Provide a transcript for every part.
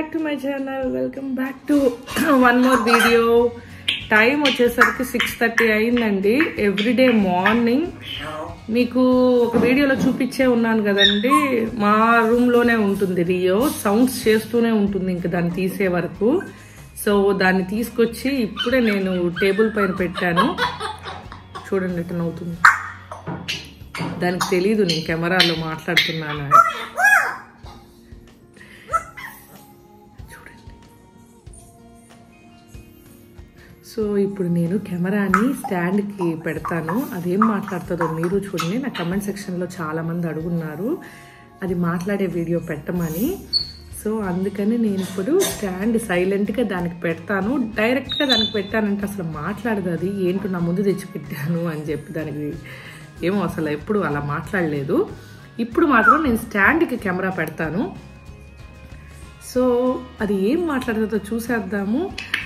Back to my channel welcome back to one more video time వచ్చేసరికి six thirty అయిందండి everyday morning మీకు ఒక వీడియోలో చూపించే ఉన్నాను కదండి మా రూమ్లోనే ఉంటుంది రియో సౌండ్స్ చేస్తూనే ఉంటుంది ఇంకా దాన్ని తీసే వరకు సో దాన్ని తీసుకొచ్చి ఇప్పుడే నేను టేబుల్ పైన పెట్టాను చూడండి ఎట్లా అవుతుంది దానికి తెలీదు నేను కెమెరాలో మాట్లాడుతున్నాను అని. చూడండి సో ఇప్పుడు నేను కెమెరాని స్టాండ్కి పెడతాను అదేం మాట్లాడుతుందో మీరు చూడండి నా కమెంట్ సెక్షన్లో చాలామంది అడుగున్నారు అది మాట్లాడే వీడియో పెట్టమని సో అందుకని నేను ఇప్పుడు స్టాండ్ సైలెంట్గా దానికి పెడతాను డైరెక్ట్గా దానికి పెట్టానంటే అసలు మాట్లాడదు అది ఏంటో నా ముందు తెచ్చి పెట్టాను అని చెప్పి దానికి ఏమో అసలు ఎప్పుడు అలా మాట్లాడలేదు ఇప్పుడు మాత్రం నేను స్టాండ్కి కెమెరా పెడతాను సో అది ఏం మాట్లాడుతుందో చూసేద్దాము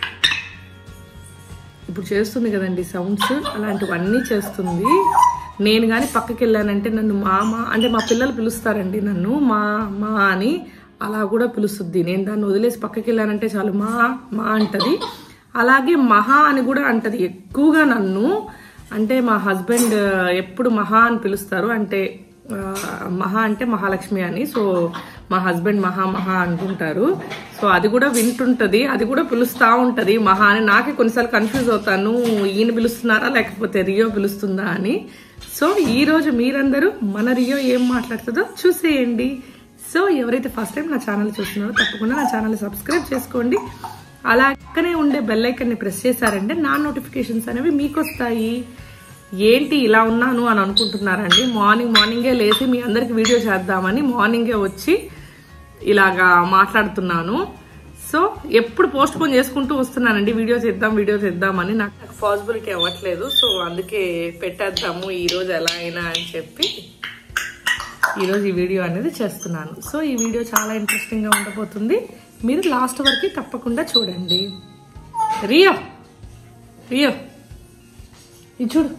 ఇప్పుడు చేస్తుంది కదండి సౌండ్స్ అలాంటివన్నీ చేస్తుంది నేను కానీ పక్కకి వెళ్ళానంటే నన్ను మామ అంటే మా పిల్లలు పిలుస్తారండి నన్ను మా మా అని అలా కూడా పిలుస్తుంది నేను దాన్ని వదిలేసి పక్కకి వెళ్ళానంటే చాలు మా మా అంటది అలాగే మహా అని కూడా అంటది ఎక్కువగా నన్ను అంటే మా హస్బెండ్ ఎప్పుడు మహా అని పిలుస్తారు అంటే ఆ, మహా అంటే మహాలక్ష్మి అని సో మా హస్బెండ్ మహా మహా అంటుంటారు సో అది కూడా వింటుంటది అది కూడా పిలుస్తా ఉంటది మహా అని నాకే కొన్నిసార్లు కన్ఫ్యూజ్ అవుతాను ఈయన పిలుస్తున్నారా లేకపోతే రియో పిలుస్తుందా అని సో ఈ రోజు మీరందరూ మన రియో ఏం మాట్లాడుతుందో చూసేయండి సో ఎవరైతే ఫస్ట్ టైం నా ఛానల్ చూస్తున్నారో తప్పకుండా నా ఛానల్ సబ్స్క్రైబ్ చేసుకోండి అలాగనే ఉండే బెల్ ఐకన్ ని ప్రెస్ చేశారంటే నా నోటిఫికేషన్స్ అనేవి మీకు వస్తాయి ఏంటి ఇలా ఉన్నాను అని అనుకుంటున్నారండి మార్నింగ్ మార్నింగే లేచి మీ అందరికి వీడియో చేద్దామని మార్నింగే వచ్చి ఇలాగా మాట్లాడుతున్నాను సో ఎప్పుడు పోస్ట్ పోన్ చేసుకుంటూ వస్తున్నానండి వీడియో చేద్దాం వీడియో చేద్దామని నాకు పాసిబిలిటీ అవ్వట్లేదు సో అందుకే పెట్టేద్దాము ఈ రోజు ఎలా అయినా అని చెప్పి ఈరోజు ఈ వీడియో అనేది చేస్తున్నాను సో ఈ వీడియో చాలా ఇంట్రెస్టింగ్గా ఉండబోతుంది మీరు లాస్ట్ వరకు తప్పకుండా చూడండి రియో రియో ఇది చూడు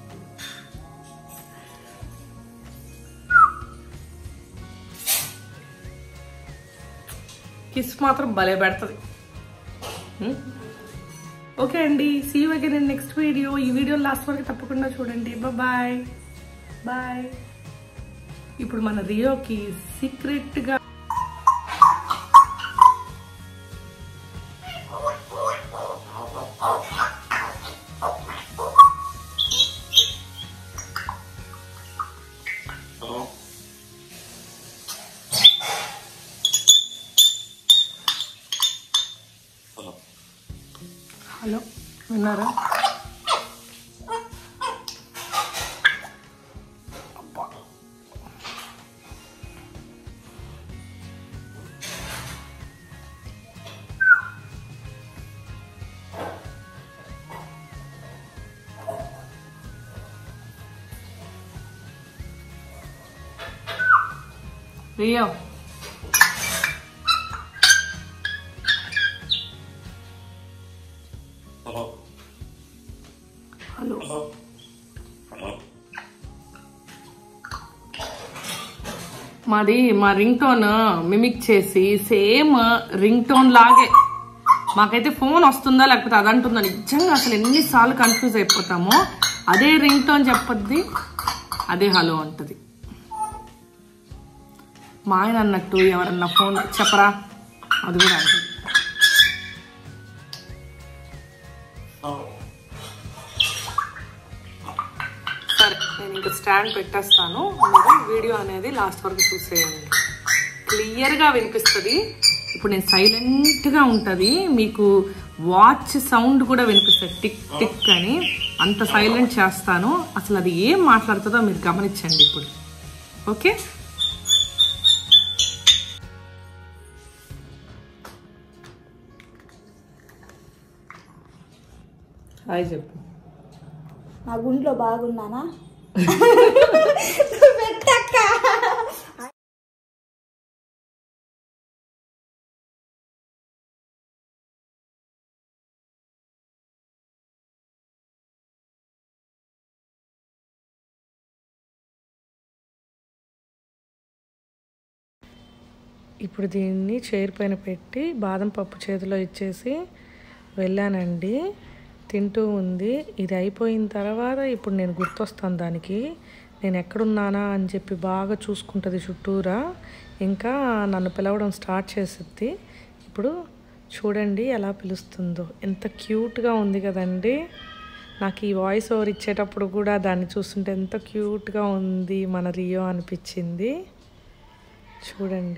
కిస్ మాత్రం భలే పెడుతుంది హ్మ్? ఓకే అండి see you again next video ఈ వీడియో లాస్ట్ వరకు తప్పకుండా చూడండి బాయ్ బాయ్ ఇప్పుడు మన రియోకి సీక్రెట్ గా హలో విన్నారా రియో హలో మాది మా రింగ్ టోన్ మిమిక్ చేసి సేమ్ రింగ్ టోన్ లాగే మాకైతే ఫోన్ వస్తుందా లేకపోతే అదంటుందా నిజంగా అసలు ఎన్నిసార్లు కన్ఫ్యూజ్ అయిపోతామో అదే రింగ్ టోన్ చెప్పొద్ది అదే హలో అంటది మా ఆయన అన్నట్టు ఎవరన్నా ఫోన్ చెప్పరా అది కూడా అంటది సరే నేను ఇంకా స్టాండ్ పెట్టేస్తాను మీరు వీడియో అనేది లాస్ట్ వరకు చూసేయండి క్లియర్గా వినిపిస్తుంది ఇప్పుడు నేను సైలెంట్గా ఉంటుంది మీకు వాచ్ సౌండ్ కూడా వినిపిస్తుంది టిక్ టిక్ అని అంత సైలెంట్ చేస్తాను అసలు అది ఏం మాట్లాడుతుందో మీరు గమనించండి ఇప్పుడు ఓకే హాయ్ చెప్పు నా గుంట్లో బాగున్నానా పెట్టక్క ఇప్పుడు దీన్ని చైర్ పైన పెట్టి బాదం పప్పు చేతిలో ఇచ్చేసి వెళ్ళానండి తింటూ ఉంది ఇది అయిపోయిన తర్వాత ఇప్పుడు నేను గుర్తొస్తాను దానికి నేను ఎక్కడున్నానా అని చెప్పి బాగా చూసుకుంటుంది చుట్టూరా ఇంకా నన్ను పిలవడం స్టార్ట్ చేసిద్ది ఇప్పుడు చూడండి ఎలా పిలుస్తుందో ఎంత క్యూట్గా ఉంది కదండి నాకు ఈ వాయిస్ ఓవర్ ఇచ్చేటప్పుడు కూడా దాన్ని చూస్తుంటే ఎంత క్యూట్గా ఉంది మన రియో అనిపించింది చూడండి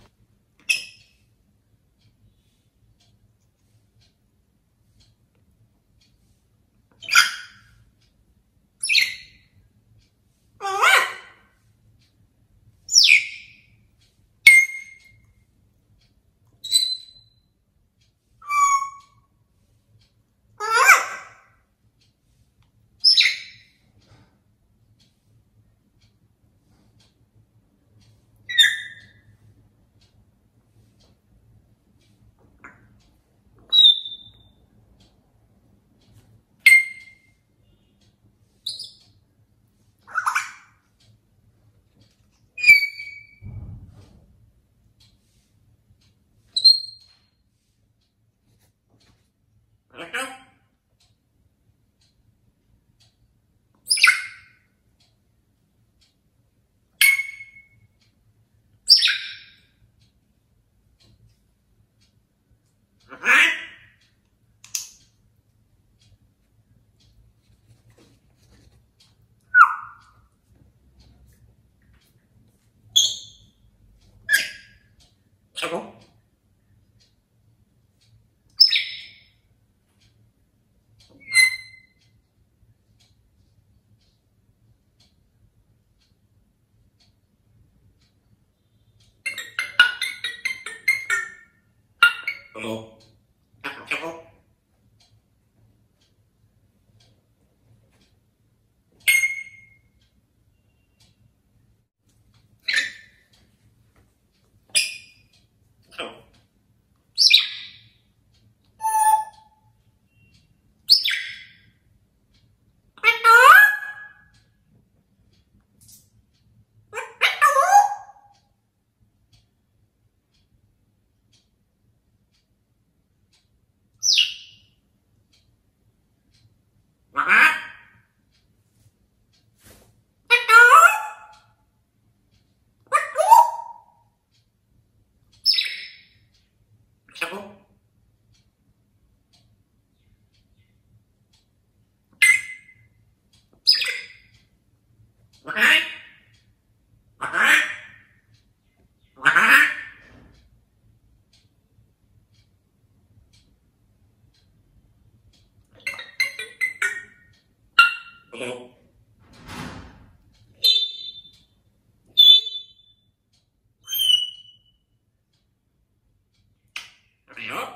Hello. Hello. Hello.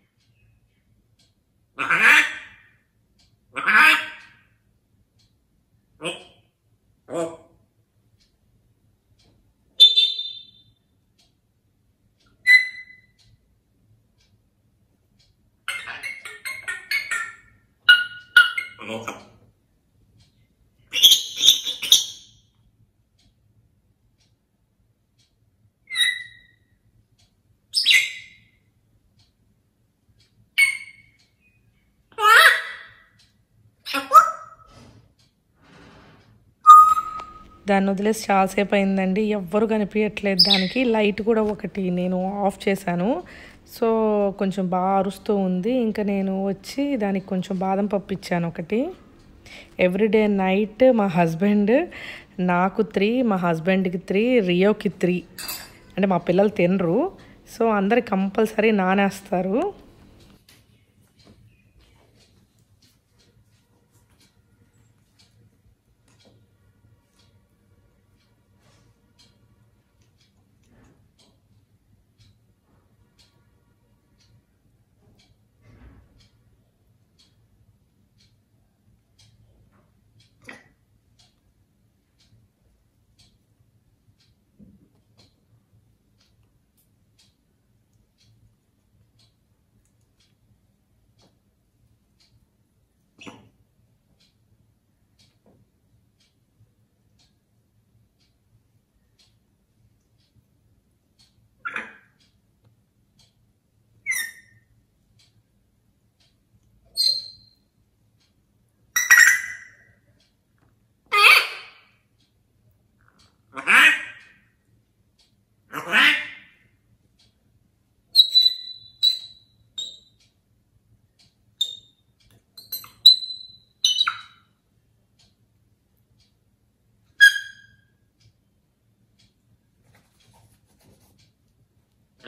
Oh. Hello. దాన్ని వదిలేసి చాలాసేపు అయిందండి ఎవ్వరు కనిపించట్లేదు దానికి లైట్ కూడా ఒకటి నేను ఆఫ్ చేశాను సో కొంచెం బాగా అరుస్తూ ఉంది ఇంకా నేను వచ్చి దానికి కొంచెం బాదం పప్పు ఇచ్చాను ఒకటి ఎవ్రీడే నైట్ మా హస్బెండ్ నాకు త్రీ మా హస్బెండ్కి త్రీ రియోకి త్రీ అంటే మా పిల్లలు తినరు సో అందరికి కంపల్సరీ నానేస్తారు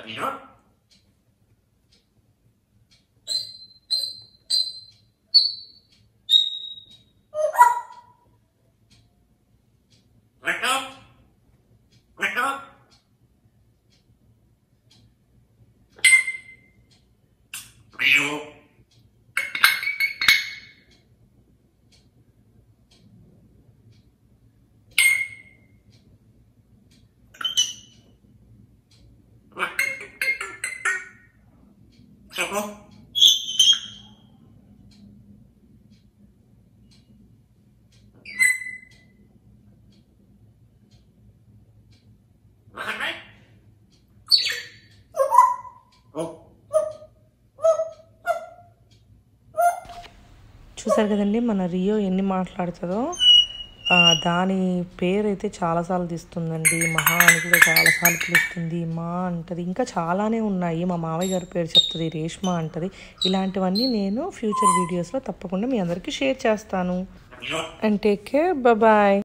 Señor. Recto. Recto. Río. Seco. Oh. చూసారు కదండి మన రియో ఎన్ని మాట్లాడుతుందో ఆ, దాని పేరు అయితే చాలాసార్లు తీస్తుందండి మహా అని కూడా చాలాసార్లు పిలుస్తుంది మా అంటది ఇంకా చాలానే ఉన్నాయి మా మావయ్య గారి పేరు చెప్తుంది రేష్మా అంటది ఇలాంటివన్నీ నేను ఫ్యూచర్ వీడియోస్లో తప్పకుండా మీ అందరికీ షేర్ చేస్తాను Señor. And take care bye